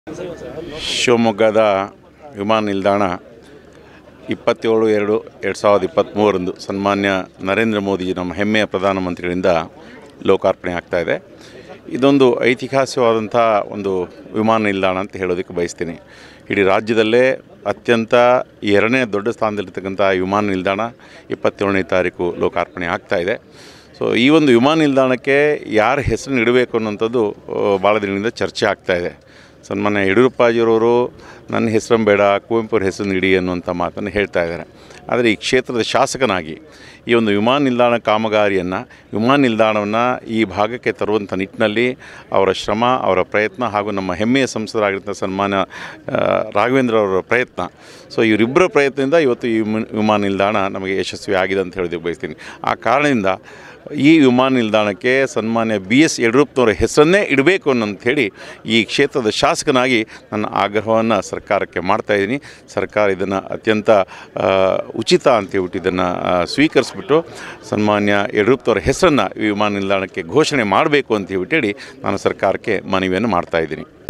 ಶಿವಮೊಗ್ಗದ ವಿಮಾನ ನಿಲ್ದಾಣ ಇಪ್ಪತ್ತೇಳು ಎರಡು ಎರಡು ಸಾವಿರದ ಇಪ್ಪತ್ತ್ಮೂರರಂದು ಸನ್ಮಾನ್ಯ ನರೇಂದ್ರ ಮೋದಿ ನಮ್ಮ ಹೆಮ್ಮೆಯ ಪ್ರಧಾನಮಂತ್ರಿಗಳಿಂದ ಲೋಕಾರ್ಪಣೆ ಆಗ್ತಾ ಇದೆ ಇದೊಂದು ಐತಿಹಾಸಿಕವಾದಂಥ ಒಂದು ವಿಮಾನ ನಿಲ್ದಾಣ ಅಂತ ಹೇಳೋದಕ್ಕೆ ಬಯಸ್ತೀನಿ ಇಡೀ ರಾಜ್ಯದಲ್ಲೇ ಅತ್ಯಂತ ಎರಡನೇ ದೊಡ್ಡ ಸ್ಥಾನದಲ್ಲಿರ್ತಕ್ಕಂಥ ವಿಮಾನ ನಿಲ್ದಾಣ ಇಪ್ಪತ್ತೇಳನೇ ತಾರೀಕು ಲೋಕಾರ್ಪಣೆ ಆಗ್ತಾ ಇದೆ ಸೊ ಈ ಒಂದು ವಿಮಾನ ನಿಲ್ದಾಣಕ್ಕೆ ಯಾರ ಹೆಸರನ್ನು ಇಡಬೇಕು ಅನ್ನೋಂಥದ್ದು ಆ, ಭಾಳ ದಿನಗಳಿಂದ ಚರ್ಚೆ ಆಗ್ತಾ ಇದೆ ಸನ್ಮಾನ್ಯ ಯಡಿಯೂರಪ್ಪಾಜಿಯವರು ನನ್ನ ಹೆಸರನ್ನು ಬೇಡ ಕುವೆಂಪು ಅವ್ರ ಹೆಸರನ್ನು ಇಡಿ ಅನ್ನುವಂಥ ಮಾತನ್ನು ಹೇಳ್ತಾ ಇದ್ದಾರೆ ಆದರೆ ಈ ಕ್ಷೇತ್ರದ ಶಾಸಕನಾಗಿ ಈ ಒಂದು ವಿಮಾನ ನಿಲ್ದಾಣ ಕಾಮಗಾರಿಯನ್ನು ವಿಮಾನ ನಿಲ್ದಾಣವನ್ನು ಈ ಭಾಗಕ್ಕೆ ತರುವಂಥ ನಿಟ್ಟಿನಲ್ಲಿ ಅವರ ಶ್ರಮ ಅವರ ಪ್ರಯತ್ನ ಹಾಗೂ ನಮ್ಮ ಹೆಮ್ಮೆಯ ಸಂಸದರಾಗಿರ್ತಂಥ ಸನ್ಮಾನ್ಯ ಆ, ರಾಘವೇಂದ್ರ ಅವರ ಪ್ರಯತ್ನ ಸೊ ಇವರಿಬ್ಬರ ಪ್ರಯತ್ನದಿಂದ ಇವತ್ತು ಈ ವಿಮ- ವಿಮಾನ ನಿಲ್ದಾಣ ನಮಗೆ ಯಶಸ್ವಿ ಆಗಿದೆ ಅಂತ ಹೇಳೋದಕ್ಕೆ ಬಯಸ್ತೀನಿ ಆ ಕಾರಣದಿಂದ ಈ ವಿಮಾನ ನಿಲ್ದಾಣಕ್ಕೆ ಸನ್ಮಾನ್ಯ ಬಿ ಎಸ್ ಯಡಿಯೂರಪ್ಪನವರ ಹೆಸರನ್ನೇ ಇಡಬೇಕು ಅನ್ನೋಂಥೇಳಿ ಈ ಕ್ಷೇತ್ರದ ಶಾಸಕನಾಗಿ ನನ್ನ ಆಗ್ರಹವನ್ನು ಸರ್ಕಾರಕ್ಕೆ ಮಾಡ್ತಾ ಇದ್ದೀನಿ ಸರ್ಕಾರ ಇದನ್ನು ಅತ್ಯಂತ ಆ, ಉಚಿತ ಅಂತ ಹೇಳ್ಬಿಟ್ಟು ಇದನ್ನು ಆ, ಸ್ವೀಕರಿಸ್ಬಿಟ್ಟು ಸನ್ಮಾನ್ಯ ಯಡಿಯೂರಪ್ಪನವರ ಹೆಸರನ್ನು ಈ ವಿಮಾನ ನಿಲ್ದಾಣಕ್ಕೆ ಘೋಷಣೆ ಮಾಡಬೇಕು ಅಂತ ಹೇಳ್ಬಿಟ್ಟು ಹೇಳಿ ನಾನು ಸರ್ಕಾರಕ್ಕೆ ಮನವಿಯನ್ನು ಮಾಡ್ತಾ ಇದ್ದೀನಿ